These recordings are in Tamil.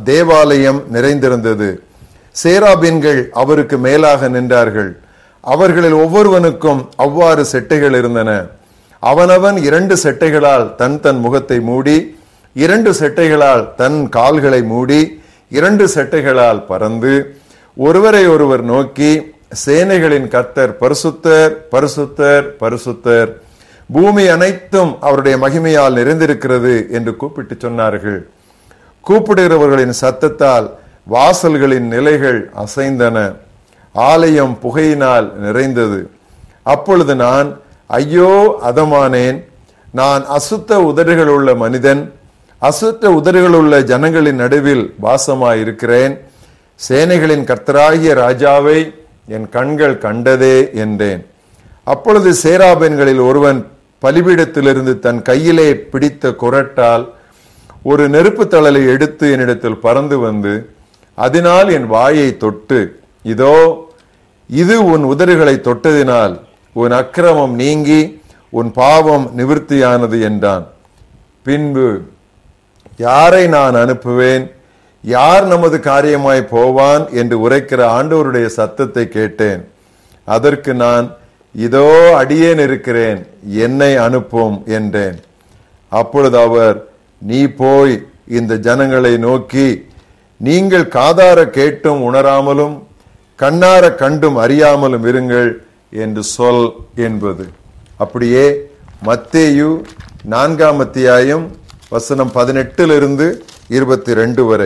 தேவாலயம் நிறைந்திருந்தது சேராபீன்கள் அவருக்கு மேலாக நின்றார்கள் அவர்களில் ஒவ்வொருவனுக்கும் அவ்வாறு செட்டைகள் இருந்தன அவனவன் இரண்டு செட்டைகளால் தன் தன் முகத்தை மூடி இரண்டு செட்டைகளால் தன் கால்களை மூடி இரண்டு செட்டைகளால் பறந்து ஒருவரை ஒருவர் நோக்கி சேனைகளின் கர்த்தர் பரிசுத்தர் பரிசுத்தர் பரிசுத்தர் பூமி அனைத்தும் அவருடைய மகிமையால் நிறைந்திருக்கிறது என்று கூப்பிட்டு சொன்னார்கள் கூப்பிடுகிறவர்களின் சத்தத்தால் வாசல்களின் நிலைகள் அசைந்தன ஆலயம் புகையினால் நிறைந்தது அப்பொழுது நான் ஐயோ அதமானேன் நான் அசுத்த உதடுகள் உள்ள மனிதன் அசுத்த உதடுகள் உள்ள ஜனங்களின் நடுவில் வாசமாயிருக்கிறேன் சேனைகளின் கர்த்தராகிய ராஜாவை என் கண்கள் கண்டதே என்றேன் அப்பொழுது சேராபென்களில் ஒருவன் பலிபீடத்திலிருந்து தன் கையிலே பிடித்த குரட்டால் ஒரு நெருப்பு தழலை எடுத்து என்னிடத்தில் பறந்து வந்து அதனால் என் வாயை தொட்டு இதோ இது உன் உதடுகளை தொட்டதினால் உன் அக்கிரமம் நீங்கி உன் பாவம் நிவிர்த்தியானது என்றான் பின்பு யாரை நான் அனுப்புவேன் யார் நமது காரியமாய் போவான் என்று உரைக்கிற ஆண்டவருடைய சத்தத்தை கேட்டேன் அதற்கு நான் இதோ அடியேன் இருக்கிறேன் என்னை அனுப்பும் என்றேன் அப்பொழுது அவர் நீ போய் இந்த ஜனங்களை நோக்கி நீங்கள் காதார கேட்டும் உணராமலும் கண்ணார கண்டும் அறியாமலும் இருங்கள் என்று சொல் என்பது அப்படியே மத்தேயு நான்காம் அத்தியாயம் வசனம் பதினெட்டிலிருந்து இருபத்தி ரெண்டு வரை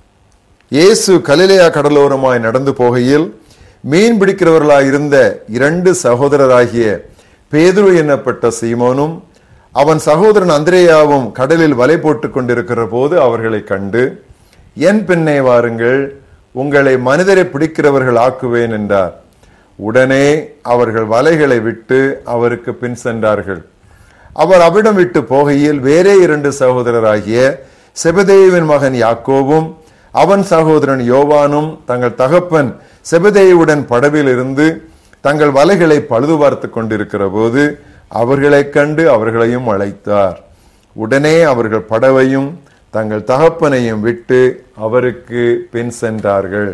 இயேசு கலிலேயா கடலோரமாய் நடந்து போகையில் மீன் பிடிக்கிறவர்களாய் இருந்த இரண்டு சகோதரராகிய பேதுரு என்னப்பட்ட சீமோனும் அவன் சகோதரன் அந்திரேயாவும் கடலில் வலை போட்டுக் கொண்டிருக்கிற போது அவர்களை கண்டு என் பின்னே வாருங்கள் உங்களை மனிதரை பிடிக்கிறவர்கள் ஆக்குவேன் என்றார் உடனே அவர்கள் வலைகளை விட்டு அவருக்கு பின் சென்றார்கள் அவர் அவிடம் விட்டு போகையில் வேறே இரண்டு சகோதரராகிய செபதேவின் மகன் யாக்கோவும் அவன் சகோதரன் யோவானும் தங்கள் தகப்பன் செபதேயுடன் படவில் இருந்து தங்கள் வலைகளை பழுது பார்த்து கொண்டிருக்கிற போது அவர்களைக் கண்டு அவர்களையும் அழைத்தார் உடனே அவர்கள் படவையும் தங்கள் தகப்பனையும் விட்டு அவருக்கு பின் சென்றார்கள்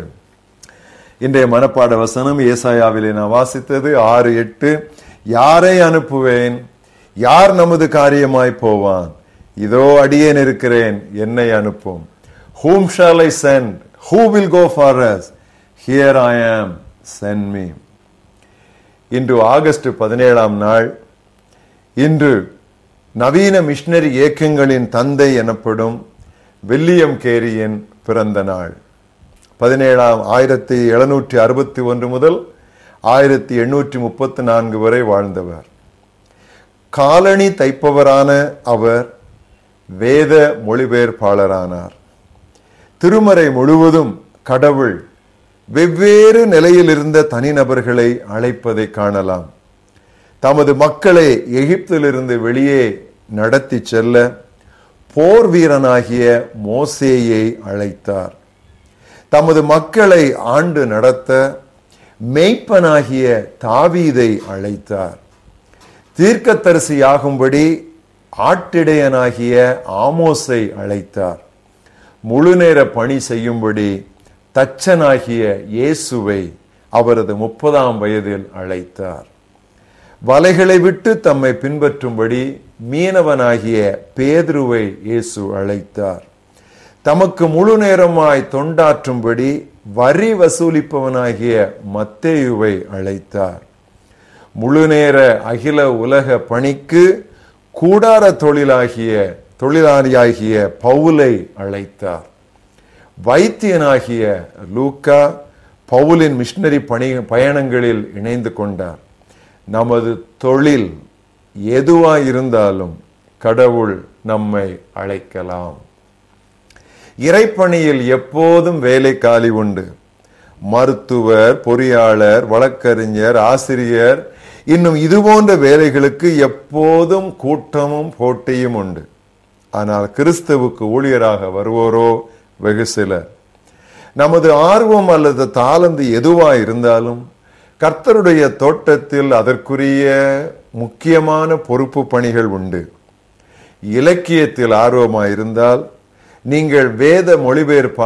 இன்றைய மனப்பாட வசனம் ஏசாயாவிலே நான் வாசித்தது ஆறு எட்டு யாரை அனுப்புவேன் யார் நமது காரியமாய் போவான் இதோ அடியேன் இருக்கிறேன் என்னை அனுப்பும் whom shall I send who will go for us here I am send me இன்று ஆகஸ்ட் பதினேழாம் நாள் இன்று நவீன மிஷனரி இயக்கங்களின் தந்தை எனப்படும் வில்லியம் கேரியின் பிறந்த நாள் பதினேழாம் ஆயிரத்தி எழுநூற்றி அறுபத்தி ஒன்று முதல் ஆயிரத்தி எண்ணூற்றி முப்பத்தி நான்கு வரை வாழ்ந்தவர் காலணி தைப்பவரான அவர் வேத மொழிபெயர்ப்பாளரானார் திருமறை முழுவதும் கடவுள் வெவ்வேறு நிலையில் இருந்த தனிநபர்களை அழைப்பதை காணலாம் தமது மக்களை எகிப்திலிருந்து வெளியே நடத்தி செல்ல போர் வீரனாகிய மோசேயை அழைத்தார் தமது மக்களை ஆண்டு நடத்த மெய்ப்பனாகிய தாவீதை அழைத்தார் தீர்க்கத்தரிசியாகும்படி ஆட்டிடையனாகிய ஆமோஸை அழைத்தார் முழுநேர பணி செய்யும்படி தச்சனாகிய இயேசுவை அவரது முப்பதாம் வயதில் அழைத்தார் வலைகளை விட்டு தம்மை பின்பற்றும்படி மீனவனாகிய பேதுருவை இயேசு அழைத்தார் தமக்கு முழு நேரமாய் தொண்டாற்றும்படி வரி வசூலிப்பவனாகிய மத்தேயுவை அழைத்தார் முழுநேர அகில உலக பணிக்கு கூடார தொழிலாகிய தொழிலாளியாகிய பவுலை அழைத்தார் வைத்தியனாகிய லூக்கா பவுலின் மிஷனரி பணி பயணங்களில் இணைந்து கொண்டார் நமது தொழில் எதுவாயிருந்தாலும் கடவுள் நம்மை அழைக்கலாம் இறைப்பணியில் எப்போதும் வேலை காலி உண்டு மருத்துவர் பொறியாளர் வழக்கறிஞர் ஆசிரியர் இன்னும் இது போன்ற வேலைகளுக்கு எப்போதும் கூட்டமும் போட்டியும் உண்டு ஆனால் கிறிஸ்துவுக்கு ஊழியராக வருவோரோ வெகு சிலர் நமது ஆர்வம் அல்லது தாளந்து எதுவா இருந்தாலும் கர்த்தருடைய தோட்டத்தில் அதற்குரிய முக்கியமான பொறுப்பு பணிகள் உண்டு இலக்கியத்தில் ஆர்வமாயிருந்தால் நீங்கள் வேத மொழிபெயர்ப்பு